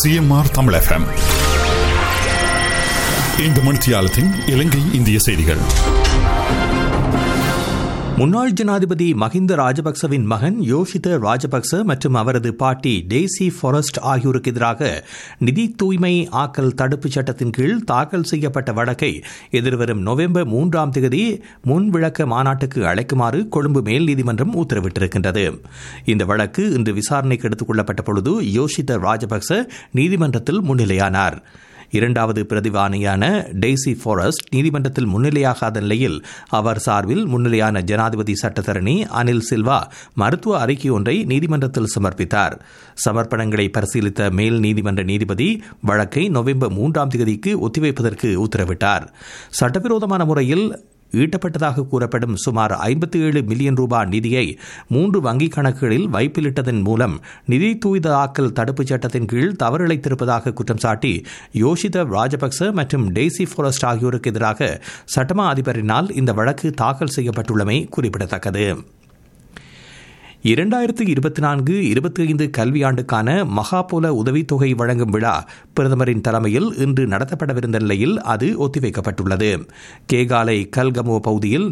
CMR Tamil FM இந்த மணித்தியாலத்தின் இலங்கை இந்திய செய்திகள் முன்னாள் ஜனாதிபதி மஹிந்த ராஜபக்சவின் மகன் யோஷித ராஜபக்ச மற்றும் அவரது பாட்டி டேசி ஃபாரஸ்ட் ஆகியோருக்கு எதிராக நிதி தூய்மை ஆக்கல் தடுப்புச் சட்டத்தின் கீழ் தாக்கல் செய்யப்பட்ட வழக்கை எதிர்வரும் நவம்பர் மூன்றாம் தேதி முன் விளக்க மாநாட்டுக்கு அழைக்குமாறு கொழும்பு மேல் நீதிமன்றம் உத்தரவிட்டிருக்கின்றது இந்த வழக்கு இன்று விசாரணைக்கு எடுத்துக் கொள்ளப்பட்ட பொழுது யோஷித ராஜபக்ச நீதிமன்றத்தில் முன்னிலையானார் இரண்டாவது பிரதிவாணியான டெய்சி ஃபாரஸ்ட் நீதிமன்றத்தில் முன்னிலையாகாத நிலையில் அவர் சார்பில் முன்னிலையான ஜனாதிபதி சட்டத்தரணி அனில் சில்வா மருத்துவ அறிக்கை ஒன்றை நீதிமன்றத்தில் சமர்ப்பித்தார் சமர்ப்பணங்களை பரிசீலித்த மேல் நீதிமன்ற நீதிபதி வழக்கை நவம்பர் மூன்றாம் தேதிக்கு ஒத்திவைப்பதற்கு உத்தரவிட்டார் சட்டவிரோதமான முறையில் ஈட்டப்பட்டதாக கூறப்படும் சுமார் ஐம்பத்தி ஏழு மில்லியன் ரூபாய் நிதியை மூன்று வங்கிக் கணக்குகளில் வைப்பிலிட்டதன் மூலம் நிதி தூய்தாக்கல் தடுப்புச் சட்டத்தின் கீழ் தவறிழைத்திருப்பதாக குற்றம் சாட்டி யோஷித ராஜபக்ச மற்றும் டெய்சி ஃபாரஸ்ட் ஆகியோருக்கு எதிராக சட்டமா அதிபரினால் இந்த வழக்கு தாக்கல் செய்யப்பட்டுள்ளமை குறிப்பிடத்தக்கது இரண்டாயிரத்து இருபத்தி நான்கு இருபத்தி ஐந்து கல்வியாண்டுக்கான மகாபோல உதவித்தொகை வழங்கும் விழா பிரதமரின் தலைமையில் இன்று நடத்தப்படவிருந்த நிலையில் அது ஒத்திவைக்கப்பட்டுள்ளது கேகாலை கல்கமோ பகுதியில்